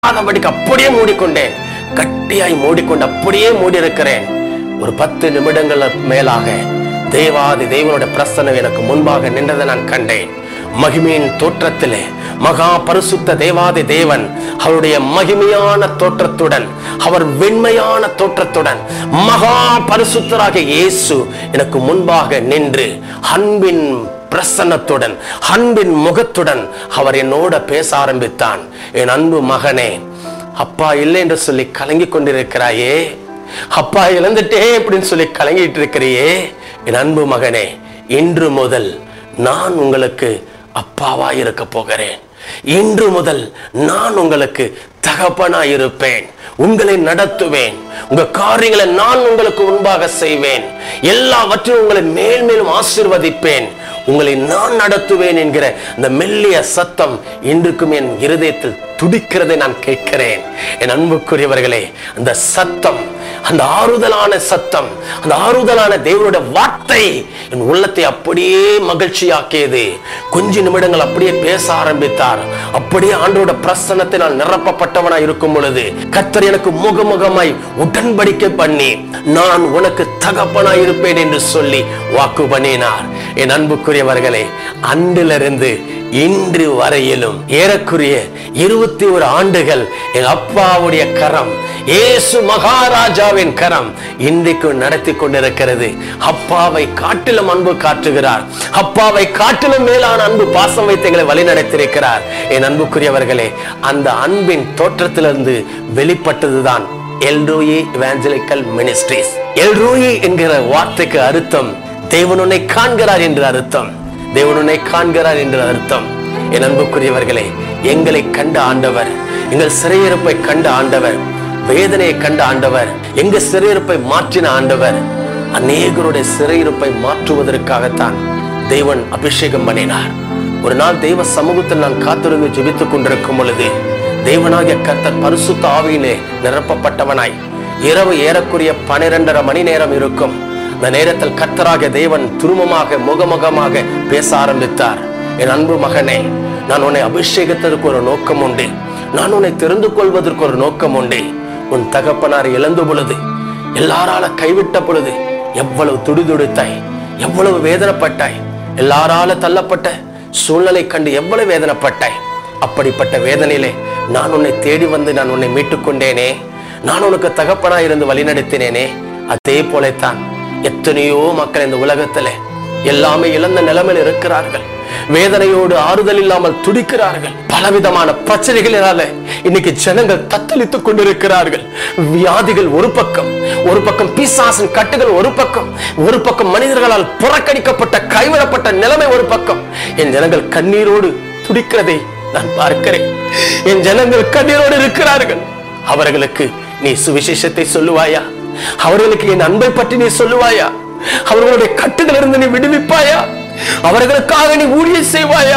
ஆதபடிக்கு அப்படியே மூடிக்கொண்டேன் கட்டியாய் மூடிக்கொண்டு அப்படியே மூடியிருக்கிறேன் ஒரு பத்து நிமிடங்கள் மேலாக தேவாதி தேவனுடைய பிரசனம் எனக்கு முன்பாக நின்றதை நான் கண்டேன் மகிமையின் தோற்றத்திலே மகா பரிசுத்த தேவாதி தேவன் அவருடைய மகிமையான தோற்றத்துடன் அவர் வெண்மையான தோற்றத்துடன் மகா பரிசுத்தராக இயேசு எனக்கு முன்பாக நின்று அன்பின் பிரசன்னத்துடன் அன்பின் முகத்துடன் அவர் என்னோட பேச ஆரம்பித்தான் என் அன்பு மகனே அப்பா இல்லை என்று சொல்லி கலங்கி கொண்டிருக்கிறாயே அப்பா இழந்துட்டே அப்படின்னு சொல்லி கலங்கிட்டு இருக்கிறியே என் அன்பு மகனே இன்று முதல் நான் உங்களுக்கு அப்பாவா இருக்க போகிறேன் இன்று முதல் நான் உங்களுக்கு தகப்பனா இருப்பேன் உங்களை நடத்துவேன் உங்க காரியங்களை நான் உங்களுக்கு முன்பாக செய்வேன் எல்லாவற்றையும் உங்களை மேல் மேலும் ஆசீர்வதிப்பேன் உங்களை நான் நடத்துவேன் என்கிற அந்த மெல்லிய சத்தம் இன்றுக்கும் என் இருதயத்தில் துடிக்கிறதை நான் கேட்கிறேன் என் அன்புக்குரியவர்களே அந்த சத்தம் அந்த ஆறுதலான சத்தம் அந்த ஆறுதலான தேவனுடைய வார்த்தை என் உள்ளத்தை அப்படியே மகிழ்ச்சியாக்கியது கொஞ்ச நிமிடங்கள் அப்படியே பேச ஆரம்பித்தார் அப்படியே ஆண்டோட பிரசன்னத்தினால் நிரப்பப்பட்டவனாய் இருக்கும் பொழுது கர்த்தர் எனக்கு முகமுகமாய் உடன்படிக்கை பண்ணி நான் உனக்கு தகப்பனாய் இருப்பேன் என்று சொல்லி வாக்கு பண்ணினார் என் அன்புக்குரியவர்களே அன்றிலிருந்து இன்று வரையிலும் ஏறக்குறைய இருபத்தி ஒரு ஆண்டுகள் எங்க அப்பாவுடைய கரம் இயேசு மகாராஜாவின் கரம் இன்றைக்கு நடத்தி கொண்டிருக்கிறது அப்பாவை காட்டிலும் அன்பு காட்டுகிறார் அப்பாவை காட்டிலும் மேலான அன்பு பாசம் வைத்து எங்களை வழி நடத்தியிருக்கிறார் என் அன்புக்குரியவர்களே அந்த அன்பின் தோற்றத்திலிருந்து வெளிப்பட்டதுதான் எல்ரோயி இவாஞ்சலிக்கல் மினிஸ்ட்ரிஸ் எல்ரோயி என்கிற வார்த்தைக்கு அர்த்தம் தேவன் உன்னை காண்கிறார் என்று அர்த்தம் தேவன் உன்னை காண்கிறார் என்று அர்த்தம் என் அன்புக்குரியவர்களே எங்களை கண்ட ஆண்டவர் எங்கள் சிறையிருப்பை கண்ட ஆண்டவர் வேதனையை கண்ட ஆண்டவர் எங்க சிறையிருப்பை மாற்றின ஆண்டவர் அநேகருடைய சிறையிருப்பை மாற்றுவதற்காகத்தான் தேவன் அபிஷேகம் பண்ணினார் ஒரு நாள் தெய்வ சமூகத்தில் நான் காத்திருந்து ஜெபித்துக் கொண்டிருக்கும் பொழுது தேவனாகிய கர்த்தர் பரிசுத்த ஆவியிலே நிரப்பப்பட்டவனாய் இரவு ஏறக்குறைய பனிரெண்டரை மணி நேரம் இருக்கும் அந்த நேரத்தில் கர்த்தராகிய தேவன் துருமமாக முகமுகமாக பேச ஆரம்பித்தார் என் அன்பு மகனே நான் உன்னை அபிஷேகத்திற்கு ஒரு நோக்கம் உண்டு நான் உன்னை தெரிந்து கொள்வதற்கு ஒரு நோக்கம் உண்டு உன் தகப்பனார் இழந்த பொழுது எல்லாரால கைவிட்ட பொழுது எவ்வளவு துடிதுடித்தாய் எவ்வளவு வேதனைப்பட்டாய் எல்லாரால தள்ளப்பட்ட சூழ்நிலை கண்டு எவ்வளவு வேதனைப்பட்டாய் அப்படிப்பட்ட வேதனையிலே நான் உன்னை தேடி வந்து நான் உன்னை மீட்டுக் கொண்டேனே நான் உனக்கு தகப்பனாய் இருந்து வழிநடத்தினேனே அதே போலத்தான் எத்தனையோ மக்கள் இந்த உலகத்துல எல்லாமே இழந்த நிலைமையில் இருக்கிறார்கள் வேதனையோடு ஆறுதல் இல்லாமல் துடிக்கிறார்கள் பலவிதமான பிரச்சனைகளினால இன்னைக்கு ஜனங்கள் தத்தளித்துக் கொண்டிருக்கிறார்கள் வியாதிகள் ஒரு பக்கம் ஒரு பக்கம் பிசாசின் கட்டுகள் ஒரு பக்கம் ஒரு பக்கம் மனிதர்களால் புறக்கணிக்கப்பட்ட கைவிடப்பட்ட நிலைமை ஒரு பக்கம் என் ஜனங்கள் கண்ணீரோடு துடிக்கிறதை நான் பார்க்கிறேன் என் ஜனங்கள் கண்ணீரோடு இருக்கிறார்கள் அவர்களுக்கு நீ சுவிசேஷத்தை சொல்லுவாயா அவர்களுக்கு என் அன்பை பற்றி நீ சொல்லுவாயா அவர்களுடைய கட்டுகளிலிருந்து நீ விடுவிப்பாயா அவர்களுக்காக நீ ஊழியம் செய்வாயா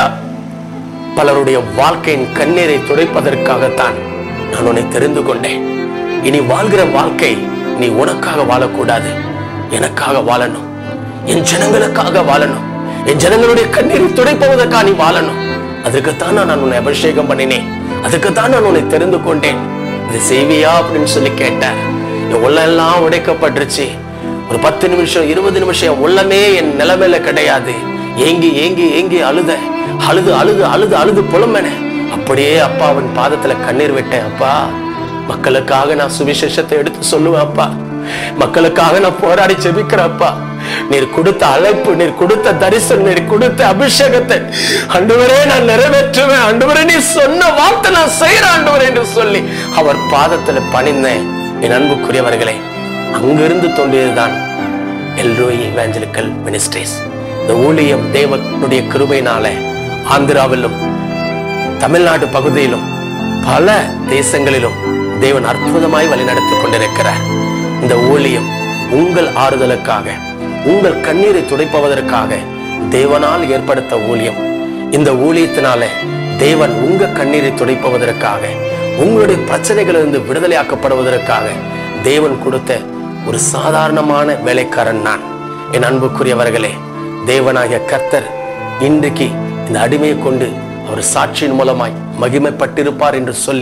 பலருடைய வாழ்க்கையின் கண்ணீரை துடைப்பதற்காகத்தான் நான் உன்னை தெரிந்து கொண்டேன் இனி வாழ்கிற வாழ்க்கை நீ உனக்காக வாழக்கூடாது எனக்காக வாழணும் என் ஜனங்களுக்காக வாழணும் என் ஜனங்களுடைய கண்ணீரை துடைப்பதற்காக நீ வாழணும் அதுக்குத்தான் நான் உன்னை அபிஷேகம் பண்ணினேன் அதுக்குத்தான் நான் உன்னை தெரிந்து கொண்டேன் இது செய்வியா அப்படின்னு சொல்லி கேட்டேன் என் உள்ளெல்லாம் உடைக்கப்பட்டுருச்சு ஒரு பத்து நிமிஷம் இருபது நிமிஷம் என் உள்ளமே என் நிலைமையில கிடையாது ஏங்கி ஏங்கி ஏங்கி அழுத அழுது அழுது அழுது அழுது புலம்பென அப்படியே அப்பாவின் பாதத்துல கண்ணீர் விட்டேன் அப்பா மக்களுக்காக நான் சுவிசேஷத்தை எடுத்து சொல்லுவேன் அப்பா மக்களுக்காக நான் போராடி ஜெபிக்கிறேன் அப்பா நீர் கொடுத்த அழைப்பு நீர் கொடுத்த தரிசனம் நீர் கொடுத்த அபிஷேகத்தை அண்டுவரே நான் நிறைவேற்றுவேன் அண்டுவரே நீ சொன்ன வார்த்தை நான் செய்யறேன் ஆண்டவரே என்று சொல்லி அவர் பாதத்துல பணிந்தேன் என் அன்புக்குரியவர்களே அங்கிருந்து தோன்றியதுதான் எல்ரோய் இவாஞ்சலிக்கல் மினிஸ்ட்ரிஸ் இந்த ஊழியம் தேவனுடைய கிருபையினால ஆந்திராவிலும் தமிழ்நாடு பகுதியிலும் பல தேசங்களிலும் தேவன் அற்புதமாய் வழிநடத்திக் கொண்டிருக்கிறார் இந்த ஊழியம் உங்கள் ஆறுதலுக்காக உங்கள் கண்ணீரை துடைப்பதற்காக தேவனால் ஏற்படுத்த ஊழியம் இந்த ஊழியத்தினால தேவன் உங்க கண்ணீரை துடைப்பதற்காக உங்களுடைய பிரச்சனைகளிலிருந்து விடுதலையாக்கப்படுவதற்காக தேவன் கொடுத்த ஒரு சாதாரணமான வேலைக்காரன் நான் என் அன்புக்குரியவர்களே தேவனாகிய கர்த்தர் இன்றைக்கு இந்த அடிமையை கொண்டு அவர் சாட்சியின் மூலமாய் மகிமைப்பட்டிருப்பார் என்று சொல்லி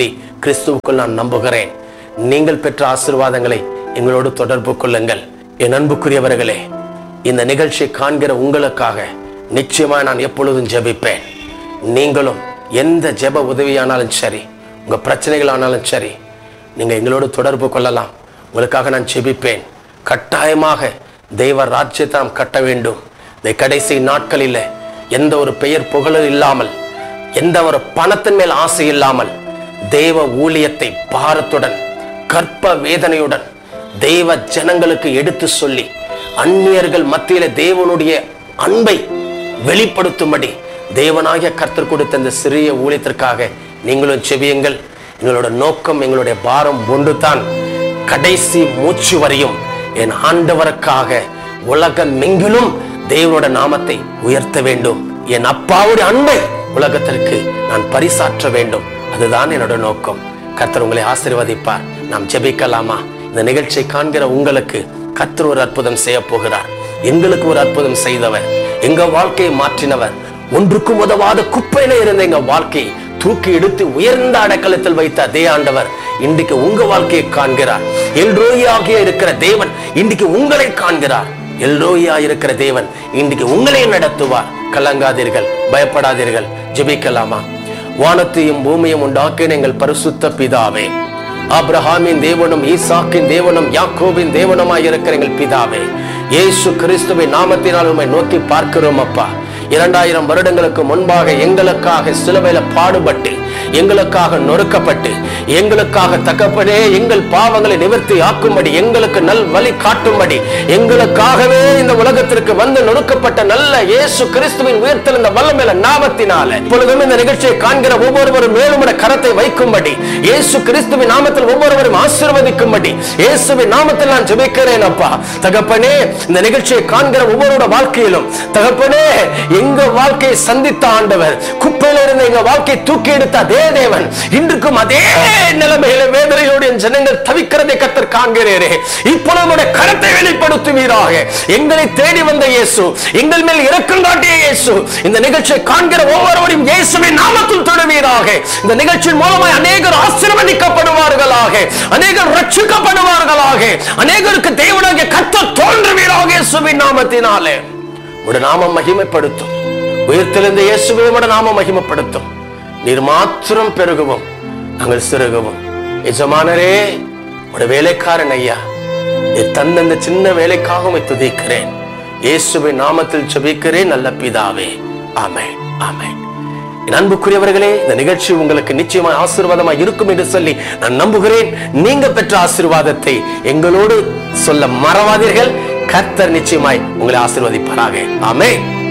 கிறிஸ்துவுக்குள் நான் நம்புகிறேன் நீங்கள் பெற்ற ஆசீர்வாதங்களை எங்களோடு தொடர்பு கொள்ளுங்கள் என் அன்புக்குரியவர்களே இந்த நிகழ்ச்சியை காண்கிற உங்களுக்காக நிச்சயமாக நான் எப்பொழுதும் ஜெபிப்பேன் நீங்களும் எந்த ஜெப உதவியானாலும் சரி உங்க பிரச்சனைகள் ஆனாலும் சரி நீங்க எங்களோடு தொடர்பு கொள்ளலாம் உங்களுக்காக நான் ஜெபிப்பேன் கட்டாயமாக தெய்வ ராஜ்யத்தை நாம் கட்ட வேண்டும் இந்த கடைசி நாட்களில் எந்த ஒரு பெயர் புகழும் இல்லாமல் எந்த ஒரு பணத்தின் மேல் ஆசை இல்லாமல் தெய்வ ஊழியத்தை பாரத்துடன் கற்ப வேதனையுடன் தெய்வ ஜனங்களுக்கு எடுத்து சொல்லி அந்நியர்கள் மத்தியில தேவனுடைய அன்பை வெளிப்படுத்தும்படி தேவனாகிய கர்த்தர் கொடுத்த இந்த சிறிய ஊழியத்திற்காக நீங்களும் செவியுங்கள் எங்களோட நோக்கம் எங்களுடைய பாரம் ஒன்றுதான் கடைசி மூச்சு வரையும் என் ஆண்டவருக்காக உலகமெங்கிலும் தேவனோட நாமத்தை உயர்த்த வேண்டும் என் அப்பாவுடைய அன்பை உலகத்திற்கு நான் பரிசாற்ற வேண்டும் அதுதான் என்னோட நோக்கம் கர்த்தர் உங்களை ஆசீர்வதிப்பார் நாம் ஜெபிக்கலாமா இந்த நிகழ்ச்சியை காண்கிற உங்களுக்கு கர்த்தர் ஒரு அற்புதம் செய்ய போகிறார் எங்களுக்கு ஒரு அற்புதம் செய்தவர் எங்க வாழ்க்கையை மாற்றினவர் ஒன்றுக்கும் உதவாத குப்பையில இருந்த எங்க வாழ்க்கையை தூக்கி எடுத்து உயர்ந்த அடைக்கலத்தில் வைத்த அதே ஆண்டவர் இன்றைக்கு உங்க வாழ்க்கையை காண்கிறார் எல்ரோயாகிய இருக்கிற தேவன் இன்றைக்கு உங்களை காண்கிறார் எல்ரோயா இருக்கிற தேவன் இன்றைக்கு உங்களை நடத்துவார் கலங்காதீர்கள் பயப்படாதீர்கள் ஜெபிக்கலாமா வானத்தையும் பூமியும் உண்டாக்கின எங்கள் பரிசுத்த பிதாவே ஆபிரஹாமின் தேவனும் ஈசாக்கின் தேவனும் யாக்கோபின் தேவனுமாய் இருக்கிற எங்கள் பிதாவே இயேசு கிறிஸ்துவின் நாமத்தினால் உம்மை நோக்கி பார்க்கிறோம் அப்பா இரண்டாயிரம் வருடங்களுக்கு முன்பாக எங்களுக்காக சிலுவையில பாடுபட்டு எங்களுக்காக நொறுக்கப்பட்டு எங்களுக்காக தகப்பனே எங்கள் பாவங்களை நிவர்த்தி ஆக்கும்படி எங்களுக்கு நல் வழி காட்டும்படி எங்களுக்காகவே இந்த உலகத்திற்கு வந்து நொறுக்கப்பட்ட நல்ல இயேசு கிறிஸ்துவின் உயர்த்தல் இந்த வல்லமையில நாமத்தினால இப்பொழுதும் இந்த நிகழ்ச்சியை காண்கிற ஒவ்வொருவரும் மேலும் உடைய கரத்தை வைக்கும்படி இயேசு கிறிஸ்துவின் நாமத்தில் ஒவ்வொருவரும் ஆசீர்வதிக்கும்படி இயேசுவின் நாமத்தில் நான் ஜெபிக்கிறேன் அப்பா தகப்பனே இந்த நிகழ்ச்சியை காண்கிற ஒவ்வொருவரோட வாழ்க்கையிலும் தகப்பனே எங்க வாழ்க்கையை சந்தித்த ஆண்டவர் குப்பையில இருந்த எங்க வாழ்க்கையை தூக்கி எடுத்த அதே தேவன் இன்றுக்கும் அதே நிலைமையில வேதனையோடு என் ஜனங்கள் தவிக்கிறதை கத்தர் காண்கிறேரே இப்பொழுது உம்முடைய கரத்தை வெளிப்படுத்துவீராக எங்களை தேடி வந்த இயேசு எங்கள் மேல் இரக்கம் காட்டிய இயேசு இந்த நிகழ்ச்சியை காண்கிற ஒவ்வொருவரையும் இயேசுவின் நாமத்தில் தொடுவீராக இந்த நிகழ்ச்சியின் மூலமாய் அநேகர் ஆசீர்வதிக்கப்படுவார்களாக அநேகர் ரட்சிக்கப்படுவார்களாக அநேகருக்கு தேவனாகிய கத்தர் தோன்றுவீராக இயேசுவின் நாமத்தினாலே உடைய நாமம் மகிமைப்படுத்தும் உயிர்த்தெழுந்த இயேசுவே உடைய நாமம் மகிமைப்படுத்தும் நீர் மாத்திரம் பெருகவும் நாங்கள் சிறுகவும் எஜமானரே உடைய வேலைக்காரன் ஐயா நீர் தந்த இந்த சின்ன வேலைக்காக உம்மை துதிக்கிறேன் இயேசுவின் நாமத்தில் ஜெபிக்கிறேன் நல்ல பிதாவே ஆமென் ஆமென் என் அன்புக்குரியவர்களே இந்த நிகழ்ச்சி உங்களுக்கு நிச்சயமாக ஆசீர்வாதமாக இருக்கும் என்று சொல்லி நான் நம்புகிறேன் நீங்க பெற்ற ஆசீர்வாதத்தை எங்களோடு சொல்ல மறவாதீர்கள் கர்த்தர் நிச்சயமாய் உங்களை ஆசீர்வதிப்பாராக ஆமென்